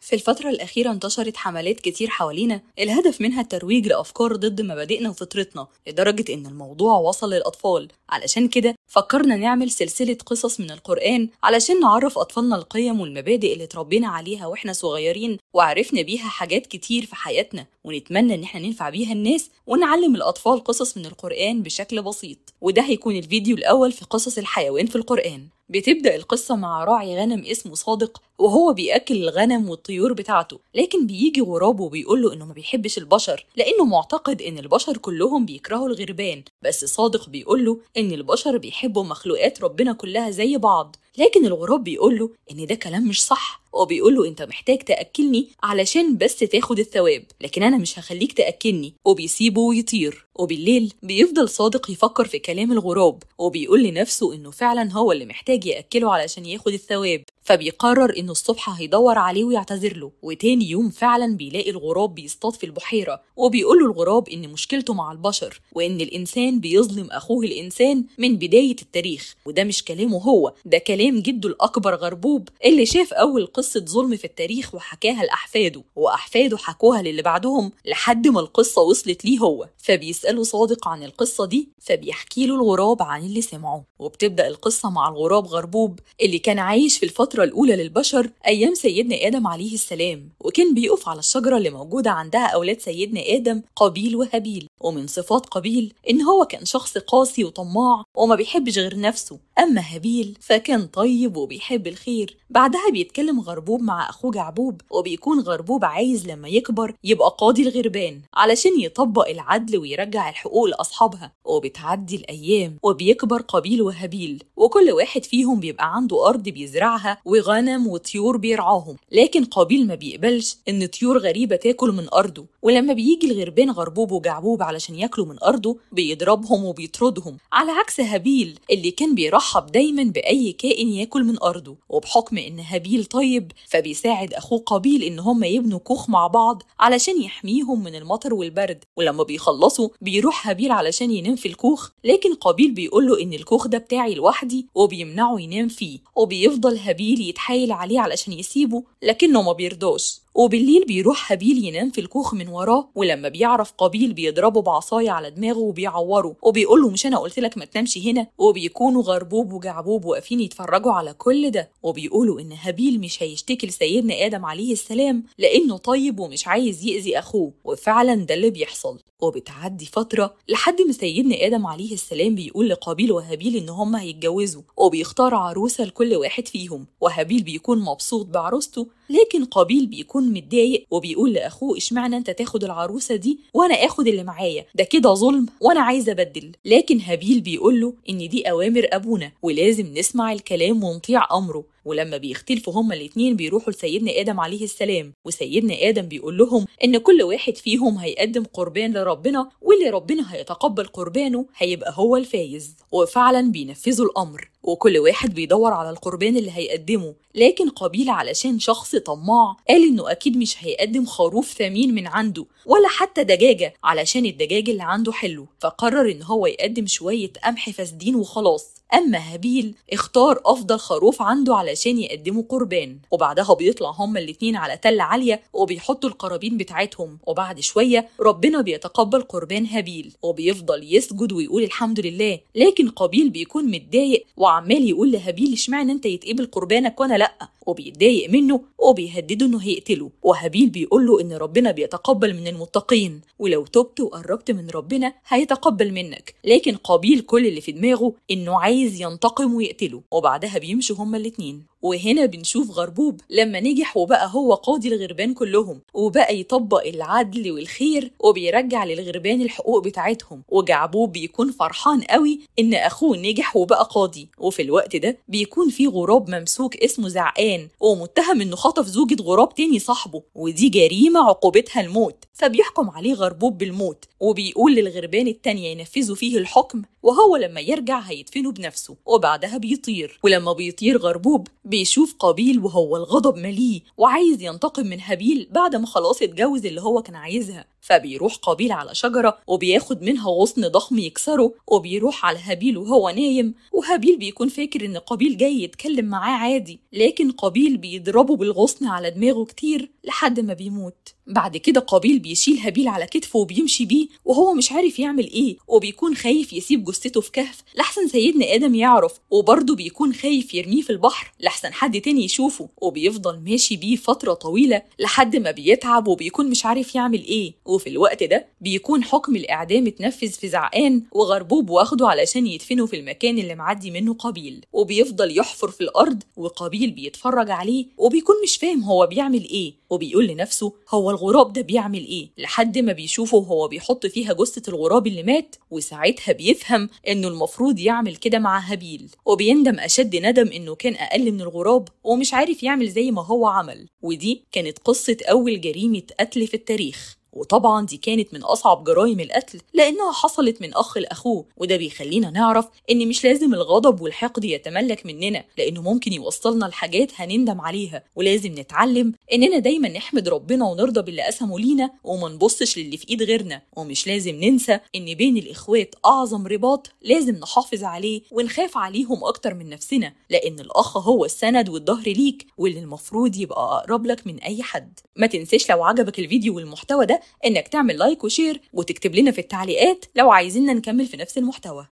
في الفترة الأخيرة انتشرت حملات كتير حوالينا الهدف منها الترويج لأفكار ضد مبادئنا وفطرتنا لدرجة إن الموضوع وصل للأطفال علشان كده فكرنا نعمل سلسلة قصص من القرآن علشان نعرف أطفالنا القيم والمبادئ اللي اتربينا عليها وإحنا صغيرين وعرفنا بيها حاجات كتير في حياتنا ونتمنى إن إحنا ننفع بيها الناس ونعلم الأطفال قصص من القرآن بشكل بسيط وده هيكون الفيديو الأول في قصص الحيوان في القرآن بتبدأ القصة مع راعي غنم اسمه صادق وهو بيأكل الغنم والطيور بتاعته لكن بيجي غراب وبيقول له إنه ما بيحبش البشر لأنه معتقد إن البشر كلهم بيكرهوا الغربان بس صادق بيقول له إن البشر بيحبوا مخلوقات ربنا كلها زي بعض لكن الغراب بيقول له إن ده كلام مش صح وبيقول له انت محتاج تاكلني علشان بس تاخد الثواب لكن انا مش هخليك تاكلني وبيسيبه ويطير وبالليل بيفضل صادق يفكر في كلام الغراب وبيقول لنفسه انه فعلا هو اللي محتاج ياكله علشان ياخد الثواب فبيقرر انه الصبح هيدور عليه ويعتذر له وتاني يوم فعلا بيلاقي الغراب بيصطاد في البحيره وبيقول له الغراب ان مشكلته مع البشر وان الانسان بيظلم اخوه الانسان من بدايه التاريخ وده مش كلامه هو ده كلام جده الاكبر غربوب اللي شاف اول قصه ظلم في التاريخ وحكاها لاحفاده واحفاده حكوها للي بعدهم لحد ما القصه وصلت ليه هو فبيساله صادق عن القصه دي فبيحكي له الغراب عن اللي سمعه وبتبدا القصه مع الغراب غربوب اللي كان عايش في الفتره الأولى للبشر أيام سيدنا آدم عليه السلام وكان بيقف على الشجرة اللي موجودة عندها أولاد سيدنا آدم قابيل وهابيل ومن صفات قابيل إن هو كان شخص قاسي وطماع وما بيحبش غير نفسه أما هابيل فكان طيب وبيحب الخير بعدها بيتكلم غربوب مع أخوه جعبوب وبيكون غربوب عايز لما يكبر يبقى قاضي الغربان علشان يطبق العدل ويرجع الحقوق لأصحابها وبتعدي الأيام وبيكبر قابيل وهابيل وكل واحد فيهم بيبقى عنده أرض بيزرعها وغنم وطيور بيرعاهم لكن قابيل ما بيقبلش إن طيور غريبة تاكل من أرضه ولما بيجي الغربان غربوب وجعبوب علشان ياكلوا من أرضه بيضربهم وبيطردهم على عكس هابيل اللي كان بيرحب دايما بأي كائن ياكل من أرضه وبحكم إن هابيل طيب فبيساعد أخوه قابيل إن هما يبنوا كوخ مع بعض علشان يحميهم من المطر والبرد ولما بيخلصوا بيروح هابيل علشان ينام في الكوخ لكن قابيل بيقول له إن الكوخ ده بتاعي لوحدي وبيمنعه ينام فيه وبيفضل هابيل يتحايل عليه علشان يسيبه لكنه ما بيرضاش وبالليل بيروح هابيل ينام في الكوخ من وراه ولما بيعرف قابيل بيضربه بعصاية على دماغه وبيعوره وبيقول له مش انا قلت لك ما تنامش هنا وبيكونوا غربوب وجعبوب واقفين يتفرجوا على كل ده وبيقولوا ان هابيل مش هيشتكي لسيدنا ادم عليه السلام لانه طيب ومش عايز يأذي اخوه وفعلا ده اللي بيحصل وبتعدي فترة لحد ما سيدنا آدم عليه السلام بيقول لقابيل وهابيل إن هما هيتجوزوا وبيختار عروسة لكل واحد فيهم وهابيل بيكون مبسوط بعروسته لكن قابيل بيكون متضايق وبيقول لأخوه إشمعنى أنت تاخد العروسة دي وأنا آخد اللي معايا ده كده ظلم وأنا عايز أبدل لكن هابيل بيقول له إن دي أوامر أبونا ولازم نسمع الكلام ونطيع أمره ولما بيختلفوا هما الاتنين بيروحوا لسيدنا آدم عليه السلام وسيدنا آدم بيقول لهم إن كل واحد فيهم هيقدم قربان لربنا واللي ربنا هيتقبل قربانه هيبقى هو الفايز وفعلا بينفذوا الأمر وكل واحد بيدور على القربان اللي هيقدمه لكن قابيل علشان شخص طماع قال انه اكيد مش هيقدم خروف ثمين من عنده ولا حتى دجاجه علشان الدجاج اللي عنده حلو فقرر ان هو يقدم شويه قمح فاسدين وخلاص اما هابيل اختار افضل خروف عنده علشان يقدموا قربان وبعدها بيطلع هما الاتنين على تله عاليه وبيحطوا القرابين بتاعتهم وبعد شويه ربنا بيتقبل قربان هابيل وبيفضل يسجد ويقول الحمد لله لكن قابيل بيكون متضايق وعمال يقول لهابيل اشمعنى انت يتقبل قربانك وانا لا وبيتضايق منه وبيهدده انه هيقتله وهابيل بيقول له ان ربنا بيتقبل من المتقين ولو تبت وقربت من ربنا هيتقبل منك لكن قابيل كل اللي في دماغه انه عايز ينتقم ويقتله وبعدها بيمشوا هما الاتنين وهنا بنشوف غربوب لما نجح وبقى هو قاضي الغربان كلهم وبقى يطبق العدل والخير وبيرجع للغربان الحقوق بتاعتهم وجعبوب بيكون فرحان قوي ان اخوه نجح وبقى قاضي وفي الوقت ده بيكون في غراب ممسوك اسمه زعقان ومتهم انه خطف زوجة غراب تاني صاحبه ودي جريمة عقوبتها الموت فبيحكم عليه غربوب بالموت وبيقول للغربان التانية ينفذوا فيه الحكم وهو لما يرجع هيدفنه بنفسه وبعدها بيطير ولما بيطير غربوب بيشوف قابيل وهو الغضب مليه وعايز ينتقم من هابيل بعد ما خلاص اتجوز اللي هو كان عايزها فبيروح قابيل على شجرة وبياخد منها غصن ضخم يكسره وبيروح على هابيل وهو نايم وهابيل بيكون فاكر إن قابيل جاي يتكلم معاه عادي لكن قابيل بيضربه بالغصن على دماغه كتير لحد ما بيموت بعد كده قابيل بيشيل هابيل على كتفه وبيمشي بيه وهو مش عارف يعمل ايه وبيكون خايف يسيب جثته في كهف لحسن سيدنا ادم يعرف وبرضه بيكون خايف يرميه في البحر لحسن حد تاني يشوفه وبيفضل ماشي بيه فترة طويلة لحد ما بيتعب وبيكون مش عارف يعمل ايه وفي الوقت ده بيكون حكم الإعدام اتنفذ في زعقان وغربوب واخده علشان يدفنه في المكان اللي معدي منه قابيل وبيفضل يحفر في الأرض وقابيل بيتفرج عليه وبيكون مش فاهم هو بيعمل إيه وبيقول لنفسه هو الغراب ده بيعمل إيه لحد ما بيشوفه وهو بيحط فيها جثة الغراب اللي مات وساعتها بيفهم إنه المفروض يعمل كده مع هابيل وبيندم أشد ندم إنه كان أقل من الغراب ومش عارف يعمل زي ما هو عمل ودي كانت قصة أول جريمة قتل في التاريخ وطبعا دي كانت من أصعب جرائم القتل لأنها حصلت من أخ لأخوه وده بيخلينا نعرف إن مش لازم الغضب والحقد يتملك مننا لأنه ممكن يوصلنا لحاجات هنندم عليها ولازم نتعلم إننا دايما نحمد ربنا ونرضى باللي قسمه لينا وما نبصش للي في إيد غيرنا ومش لازم ننسى إن بين الإخوات أعظم رباط لازم نحافظ عليه ونخاف عليهم أكتر من نفسنا لأن الأخ هو السند والظهر ليك واللي المفروض يبقى أقرب لك من أي حد ما تنساش لو عجبك الفيديو والمحتوى ده انك تعمل لايك وشير وتكتب لنا في التعليقات لو عايزيننا نكمل في نفس المحتوى